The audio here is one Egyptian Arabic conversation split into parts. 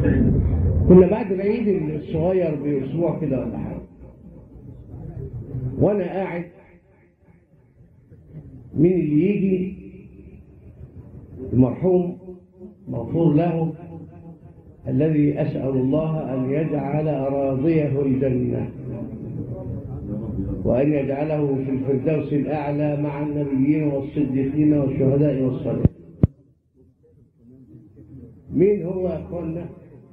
كنا بعد العيد الصغير باسبوع كده ولا حاجه وانا قاعد مين اللي يجي المرحوم مغفور له الذي أسأل الله أن يجعل أراضيه الجنة وأن يجعله في الفردوس الأعلى مع النبيين والصديقين والشهداء والصالحين مين هو يا أخوانا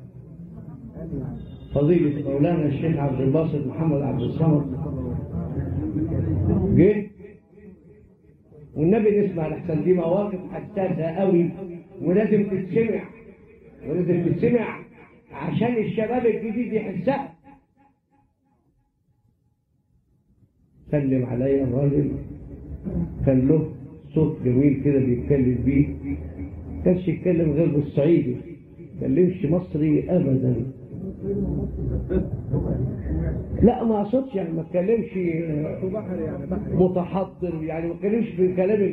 فضيلة مولانا الشيخ عبد الباسط محمد عبد الصمد جه والنبي نسمع لحسن دي مواقف حساسة قوي ولازم تتسمع ولازم تتسمع عشان الشباب الجديد يحسها سلم عليا الراجل كان له صوت جميل كده بيتكلم بيه كانش يتكلم غير بالصعيدي كلمش مصري ابدا لا ما اقصدش يعني ما اتكلمش متحضر يعني ما اتكلمش بكلام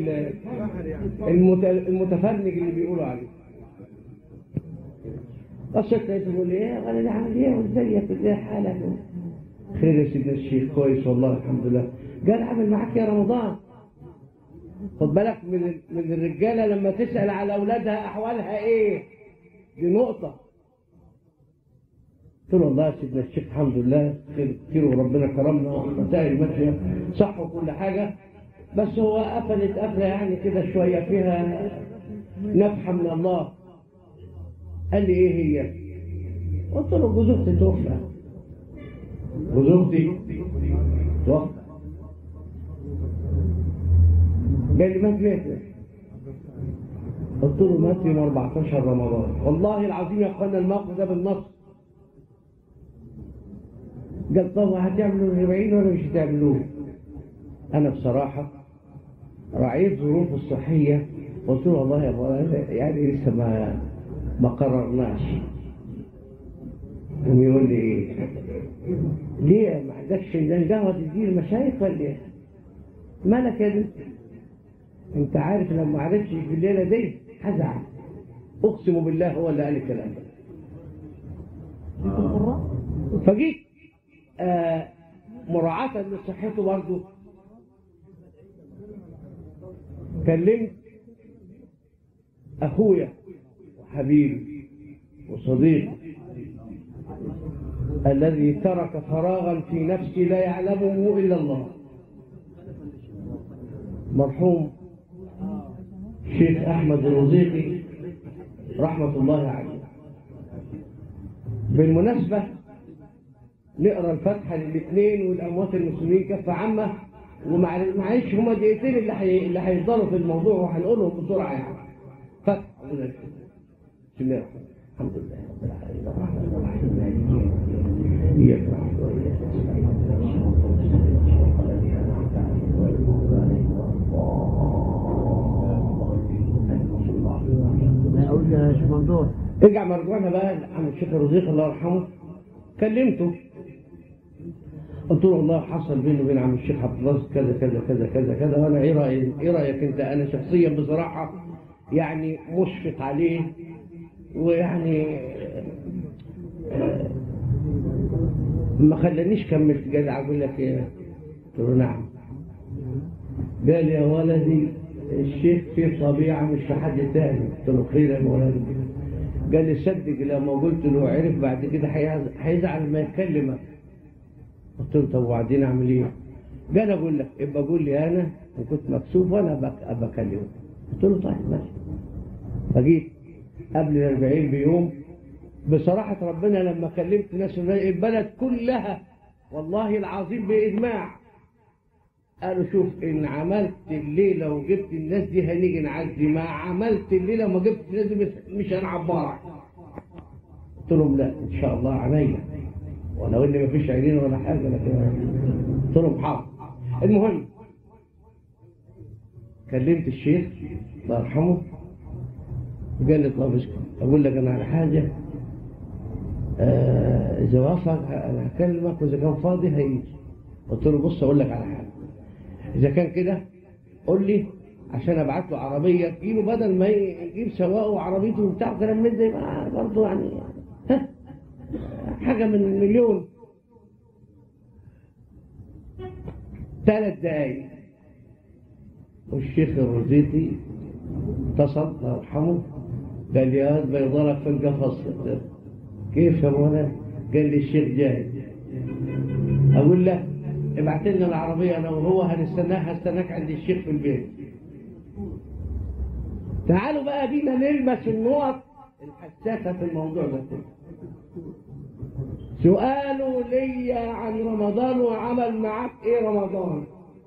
المتفرنج اللي بيقولوا عليه قصدت تقول ايه يا غالي عامل ايه وازيك ازاي حالك خير يا سيدنا الشيخ كويس والله الحمد لله قال عامل معاك يا رمضان خد بالك من من الرجاله لما تسال على اولادها احوالها ايه دي نقطه قلت له والله يا سيدنا الشيخ الحمد لله خير كتير وربنا كرمنا ومسائل ماشيه صح وكل حاجه بس هو قفلت قفله يعني كده شويه فيها نفحه من الله قال لي ايه هي قلت له جوز اختي توفى جوز اختي توفى قال لي مات مات قلت له مات يوم 14 رمضان والله العظيم يا اخوانا الموقف ده بالنص قال طب هتعملوا الربعين ولا مش هتعملوه انا بصراحه راعيت ظروف الصحيه قلت له والله يا ابو يعني لسه ما ما قررناش قام يقول لي ايه ليه ما عندكش فنجان قهوه تديه المشايخ ولا ايه مالك يا بنت انت عارف لو ما عرفتش في الليله دي هزعل اقسم بالله هو اللي قال الكلام ده فجيت آه مراعاة لصحته برضه كلمت اخويا وحبيبي وصديقي الذي ترك فراغا في نفسي لا يعلمه الا الله مرحوم الشيخ احمد الوزيقي رحمه الله عليه بالمناسبه نقرا الفاتحه للاثنين والاموات المسلمين كفه عامه ومعلش هما دقيقتين اللي حي... اللي هيفضلوا في الموضوع وهنقولهم بسرعه يعني فتح بسم الله الحمد لله رب العالمين الرحمن الرحيم مالك يوم الدين اياك نعبد واياك نستعين ارجع مرجوعنا بقى عم الشيخ الرزيق الله يرحمه كلمته قلت له والله حصل بيني وبين عم الشيخ عبد الله كذا كذا كذا كذا كذا وانا ايه رايك ايه رايك انت انا شخصيا بصراحه يعني مشفق عليه ويعني ما خلانيش كملت قال اقول لك ايه قلت له نعم قال يا ولدي الشيخ فيه طبيعه مش في حد تاني قلت له خير يا ولدي قال لي صدق لما قلت له عرف بعد كده هيزعل ما يكلمك قلت له طب وبعدين اعمل ايه؟ قال اقول لك ابقى قول لي انا ان كنت مكسوف وانا ابقى اكلمه قلت له طيب ماشي فجيت قبل ال 40 بيوم بصراحة ربنا لما كلمت ناس البلد كلها والله العظيم بإجماع قالوا شوف إن عملت الليلة وجبت الناس دي هنيجي نعزي ما عملت الليلة وما جبت الناس دي مش هنعبرك قلت لهم لا إن شاء الله عليا ولو إن مفيش عينين ولا حاجة لكن قلت لهم حاضر المهم كلمت الشيخ الله يرحمه قال لي طب اسكت اقول لك انا على حاجه آه اذا وافق انا هكلمك واذا كان فاضي هيجي قلت له بص اقول لك على حاجه اذا كان كده قول لي عشان ابعت له عربيه تجيله بدل ما يجيب سواقه وعربيته وبتاع كلام من ده برضه يعني ها حاجة من مليون ثلاث دقايق والشيخ الرزيتي اتصل الله يرحمه قال لي هذا بيضلك في القفص كيف يا مولانا؟ قال لي الشيخ جاي اقول له ابعت لنا العربيه انا وهو هنستناك هستناك عند الشيخ في البيت تعالوا بقى بينا نلمس النقط الحساسه في الموضوع ده سؤاله ليا عن رمضان وعمل معاك ايه رمضان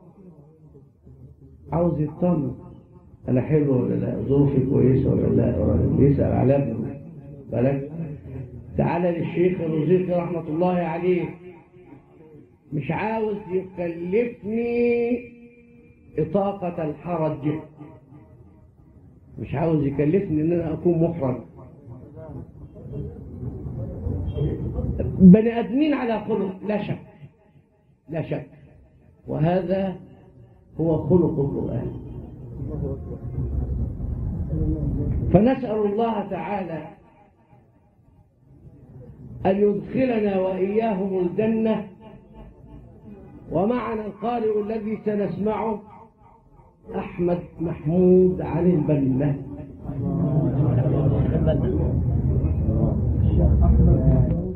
عاوز يطمن انا حلو ولا لا ظروفي كويسه ولا لا بيسال على ابنه بالك تعالى للشيخ الرزيقي رحمه الله عليه مش عاوز يكلفني إطاقة الحرج مش عاوز يكلفني ان انا اكون محرج بني ادمين على خلق لا شك لا شك وهذا هو خلق القرآن فنسأل الله تعالى أن يدخلنا وإياهم الجنة ومعنا القارئ الذي سنسمعه أحمد محمود علي البنا